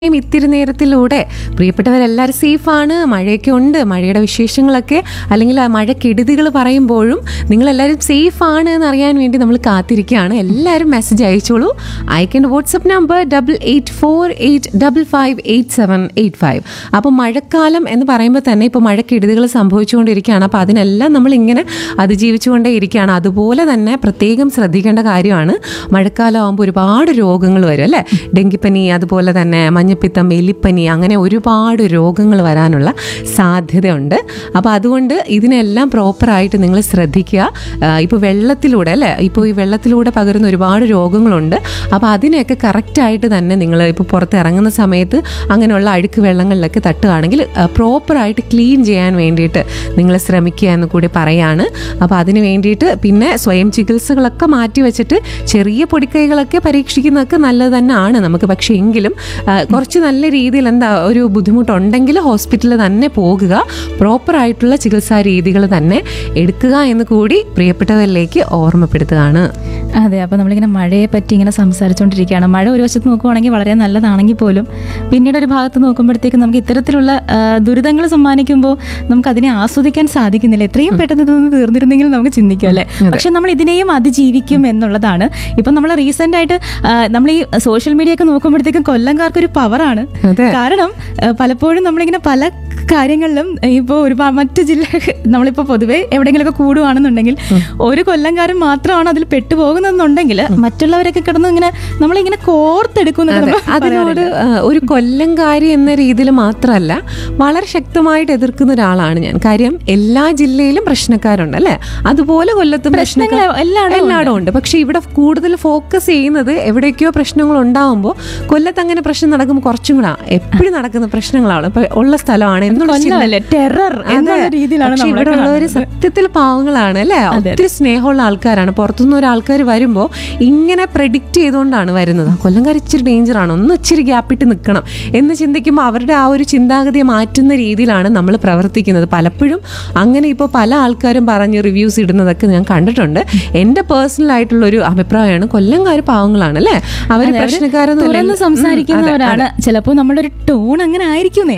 യും ഇത്തിരി നേരത്തിലൂടെ പ്രിയപ്പെട്ടവരെല്ലാവരും സേഫാണ് മഴയൊക്കെ ഉണ്ട് മഴയുടെ വിശേഷങ്ങളൊക്കെ അല്ലെങ്കിൽ ആ മഴക്കെടുതികൾ പറയുമ്പോഴും നിങ്ങളെല്ലാവരും സേഫാണ് എന്ന് അറിയാൻ വേണ്ടി നമ്മൾ കാത്തിരിക്കുകയാണ് എല്ലാവരും മെസ്സേജ് അയച്ചോളൂ അയക്കേണ്ട WhatsApp number double eight four eight double five eight seven eight five അപ്പോൾ മഴക്കാലം എന്ന് പറയുമ്പോൾ തന്നെ ഇപ്പോൾ മഴക്കെടുതികൾ സംഭവിച്ചുകൊണ്ടിരിക്കുകയാണ് അപ്പോൾ അതിനെല്ലാം നമ്മൾ ഇങ്ങനെ അതിജീവിച്ചുകൊണ്ടേ ഇരിക്കുകയാണ് അതുപോലെ തന്നെ പ്രത്യേകം ശ്രദ്ധിക്കേണ്ട കാര്യമാണ് മഴക്കാലം ആകുമ്പോൾ ഒരുപാട് രോഗങ്ങൾ വരും അല്ലേ ഡെങ്കിപ്പനി അതുപോലെ തന്നെ മഞ്ഞപ്പിത്തം എലിപ്പനി അങ്ങനെ ഒരുപാട് രോഗങ്ങൾ വരാനുള്ള സാധ്യതയുണ്ട് അപ്പോൾ അതുകൊണ്ട് ഇതിനെല്ലാം പ്രോപ്പറായിട്ട് നിങ്ങൾ ശ്രദ്ധിക്കുക ഇപ്പോൾ വെള്ളത്തിലൂടെ അല്ലേ ഇപ്പോൾ ഈ വെള്ളത്തിലൂടെ പകരുന്ന ഒരുപാട് രോഗങ്ങളുണ്ട് അപ്പോൾ അതിനെയൊക്കെ കറക്റ്റായിട്ട് തന്നെ നിങ്ങൾ ഇപ്പോൾ പുറത്ത് ഇറങ്ങുന്ന സമയത്ത് അങ്ങനെയുള്ള അഴുക്ക് വെള്ളങ്ങളിലൊക്കെ തട്ടുകയാണെങ്കിൽ പ്രോപ്പറായിട്ട് ക്ലീൻ ചെയ്യാൻ വേണ്ടിയിട്ട് നിങ്ങൾ ശ്രമിക്കുക എന്ന് കൂടി പറയാണ് അപ്പോൾ അതിന് വേണ്ടിയിട്ട് പിന്നെ സ്വയം ചികിത്സകളൊക്കെ മാറ്റി വെച്ചിട്ട് ചെറിയ പൊടിക്കൈകളൊക്കെ പരീക്ഷിക്കുന്നതൊക്കെ നല്ലത് തന്നെയാണ് നമുക്ക് പക്ഷേ എങ്കിലും ആ, കുറച്ച് നല്ല രീതിയിൽ എന്താ ഒരു ബുദ്ധിമുട്ടുണ്ടെങ്കിൽ ഹോസ്പിറ്റലിൽ തന്നെ പോകുക പ്രോപ്പറായിട്ടുള്ള ചികിത്സാ രീതികൾ തന്നെ എടുക്കുക എന്ന് കൂടി പ്രിയപ്പെട്ടവരിലേക്ക് ഓർമ്മപ്പെടുത്തുകയാണ് അതെ അപ്പോൾ നമ്മളിങ്ങനെ മഴയെ പറ്റി ഇങ്ങനെ സംസാരിച്ചുകൊണ്ടിരിക്കുകയാണ് മഴ ഒരു വശത്ത് നോക്കുവാണെങ്കിൽ വളരെ നല്ലതാണെങ്കിൽ പോലും പിന്നീട് ഒരു ഭാഗത്ത് നോക്കുമ്പോഴത്തേക്കും നമുക്ക് ഇത്തരത്തിലുള്ള ആ, ദുരിതങ്ങൾ സമ്മാനിക്കുമ്പോൾ നമുക്ക് അതിനെ ആസ്വദിക്കാൻ സാധിക്കുന്നില്ല എത്രയും പെട്ടെന്ന് ഇതൊന്ന് തീർന്നിരുന്നെങ്കിൽ നമുക്ക് ചിന്തിക്കും അല്ലേ പക്ഷെ നമ്മൾ ഇതിനെയും അതിജീവിക്കും എന്നുള്ളതാണ് ഇപ്പം നമ്മൾ റീസെന്റ് ആയിട്ട് ആ, നമ്മൾ ഈ സോഷ്യൽ മീഡിയ ഒക്കെ നോക്കുമ്പോഴത്തേക്കും കൊല്ലംകാർക്ക് ഒരു പവറാണ് അതെ. കാരണം ആ, പലപ്പോഴും നമ്മളിങ്ങനെ പല കാര്യങ്ങളിലും ഇപ്പോൾ ഒരുപാട് മറ്റു ജില്ല നമ്മളിപ്പോൾ പൊതുവെ എവിടെയെങ്കിലുമൊക്കെ കൂടുവാണെന്നുണ്ടെങ്കിൽ ഒരു കൊല്ലംകാരൻ മാത്രമാണ് അതിൽ പെട്ടുപോകുന്നതെന്നുണ്ടെങ്കിൽ മറ്റുള്ളവരൊക്കെ കിടന്ന് ഇങ്ങനെ നമ്മളിങ്ങനെ കോർത്തെടുക്കുന്നത് അതെ. നമ്മൾ അതിനോട് ആ, ഒരു കൊല്ലംകാരി എന്ന രീതിയിൽ മാത്രമല്ല വളരെ ശക്തമായിട്ട് എതിർക്കുന്ന ഒരാളാണ് ഞാൻ കാര്യം എല്ലാ ജില്ലയിലും പ്രശ്നക്കാരുണ്ട് അല്ലേ അതുപോലെ കൊല്ലത്തും പ്രശ്നങ്ങൾ പ്രശ്നക്കാർ എല്ലായിടവും എല്ലായിടവും ഉണ്ട് പക്ഷെ ഇവിടെ കൂടുതൽ ഫോക്കസ് ചെയ്യുന്നത് എവിടേക്കോ പ്രശ്നങ്ങൾ ഉണ്ടാവുമ്പോൾ കൊല്ലത്ത് അങ്ങനെ പ്രശ്നം നടക്കുമ്പോൾ കുറച്ചും കൂടെ എപ്പോഴും നടക്കുന്ന പ്രശ്നങ്ങളാണ് ഇപ്പൊ ഉള്ള സ്ഥലമാണ് എന്നുള്ള ചിന്ത- കൊല്ലമല്ലേ ടെറർ എന്നുള്ള രീതിയിലാണ് പക്ഷെ നമ്മൾ ഇവിടെ ഉള്ളവര് സത്യത്തിൽ പാവങ്ങളാണ് അല്ലേ ഒത്തിരി സ്നേഹമുള്ള ആൾക്കാരാണ് പുറത്തുനിന്ന് ഒരു ആൾക്കാർ വരുമ്പോൾ ഇങ്ങനെ പ്രഡിക്റ്റ് ചെയ്തുകൊണ്ടാണ് വരുന്നത് ആ കൊല്ലംകാർ ഇച്ചിരി ഡേഞ്ചർ ആണ് ഒന്ന് ഇച്ചിരി ഗ്യാപ്പിട്ട് നിൽക്കണം എന്ന് ചിന്തിക്കുമ്പോൾ അവരുടെ ആ ഒരു ചിന്താഗതിയെ മാറ്റുന്ന രീതിയിലാണ് നമ്മൾ പ്രവർത്തിക്കുന്നത് പലപ്പോഴും അങ്ങനെ ഇപ്പോൾ പല ആൾക്കാരും പറഞ്ഞ് റിവ്യൂസ് ഇടുന്നതൊക്കെ ഞാൻ കണ്ടിട്ടുണ്ട് എൻ്റെ പേഴ്സണൽ ആയിട്ടുള്ള ഒരു അഭിപ്രായമാണ് കൊല്ലംകാർ പാവങ്ങളാണ് അല്ലേ അവർ പ്രശ്നക്കാരൊന്നും തുറന്ന് അല്ല. ഉം, സംസാരിക്കുന്നവരാണ് ചിലപ്പോൾ നമ്മുടെ ഒരു ടോൺ അങ്ങനെ ആയിരിക്കുന്നേ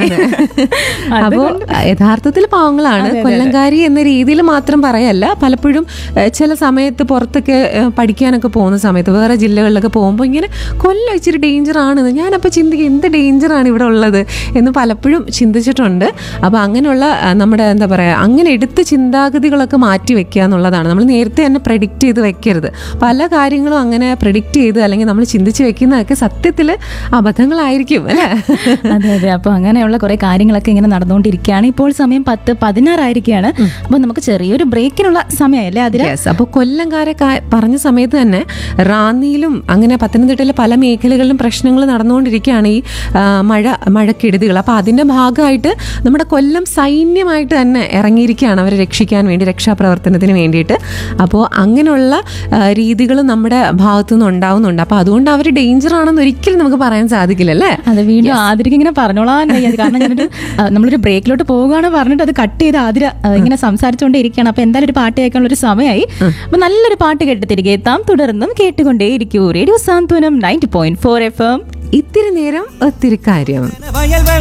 അപ്പോ യഥാർത്ഥത്തിൽ പാവങ്ങളാണ് കൊല്ലംകാരി എന്ന രീതിയിൽ മാത്രം പറയല്ല പലപ്പോഴും ഏഹ്, ചില സമയത്ത് പുറത്തൊക്കെ ഏഹ്, പഠിക്കാനൊക്കെ പോകുന്ന സമയത്ത് വേറെ ജില്ലകളിലൊക്കെ പോകുമ്പോൾ ഇങ്ങനെ കൊല്ലം ഇച്ചിരി ഡേഞ്ചർ ആണെന്ന് ഞാനപ്പോൾ ചിന്തിക്കും എന്ത് ഡേഞ്ചറാണ് ഇവിടെ ഉള്ളത് എന്ന് പലപ്പോഴും ചിന്തിച്ചിട്ടുണ്ട് അപ്പോൾ അങ്ങനെയുള്ള ആ, നമ്മുടെ എന്താ പറയുക അങ്ങനെ എടുത്ത് ചിന്താഗതികളൊക്കെ മാറ്റി വെക്കുക എന്നുള്ളതാണ് നമ്മൾ നേരത്തെ തന്നെ പ്രഡിക്റ്റ് ചെയ്ത് വെക്കരുത് പല കാര്യങ്ങളും അങ്ങനെ പ്രഡിക്റ്റ് ചെയ്ത് അല്ലെങ്കിൽ നമ്മൾ ചിന്തിച്ച് വെക്കുന്നതൊക്കെ സത്യത്തിൽ അബദ്ധങ്ങളായിരിക്കും അല്ലേ അതെ അതെ അപ്പൊ അങ്ങനെയുള്ള കുറെ കാര്യങ്ങളൊക്കെ ഇങ്ങനെ നടന്നുകൊണ്ടിരിക്കുകയാണ് ഇപ്പോൾ സമയം പത്ത് പതിനാറായിരിക്കുകയാണ് അപ്പൊ നമുക്ക് ചെറിയൊരു ബ്രേക്കിനുള്ള സമയമല്ലേ അതിന് യെസ് അപ്പോൾ കൊല്ലംകാരെ കാ- പറഞ്ഞ സമയത്ത് തന്നെ റാന്നിയിലും അങ്ങനെ പത്തനംതിട്ടയിലെ പല മേഖലകളിലും പ്രശ്നങ്ങൾ നടന്നുകൊണ്ടിരിക്കുകയാണ് ഈ ആ, മഴ മഴക്കെടുതികൾ അപ്പോൾ അതിൻ്റെ ഭാഗമായിട്ട് നമ്മുടെ കൊല്ലം സൈന്യമായിട്ട് തന്നെ ഇറങ്ങിയിരിക്കുകയാണ് അവരെ രക്ഷിക്കാൻ വേണ്ടി രക്ഷാപ്രവർത്തനത്തിന് വേണ്ടിയിട്ട് അപ്പോൾ അങ്ങനെയുള്ള രീതികൾ നമ്മുടെ ഭാഗത്തു നിന്ന് ഉണ്ടാവുന്നുണ്ട് അപ്പോൾ അതുകൊണ്ട് അവർ ഡേഞ്ചർ ആണെന്ന് ഒരിക്കലും നമുക്ക് പറയാൻ സാധിക്കില്ല അല്ലേ അത് വീണ്ടും ആതിരക്ക് ഇങ്ങനെ പറഞ്ഞോളാൻ വയ്യത് കാരണം ഞാനൊരു ആ, നമ്മളൊരു ബ്രേക്കിലോട്ട് പോവുകയാണ് പറഞ്ഞിട്ട് അത് കട്ട് ചെയ്ത് ആതിര ആ, ഇങ്ങനെ സംസാരിച്ചുകൊണ്ടേ ഇരിക്കുകയാണ് അപ്പൊ എന്തായാലും ഒരു പാട്ട് കേൾക്കാനുള്ള ഒരു സമയമായി അപ്പൊ നല്ലൊരു പാട്ട് കേട്ട് തിരികെ എത്താം തുടർന്നും കേട്ടുകൊണ്ടേ ഇരിക്കൂ radio Santhwanam ninety point four F M ഇത്തിരി നേരം ഒത്തിരി കാര്യം വയൽ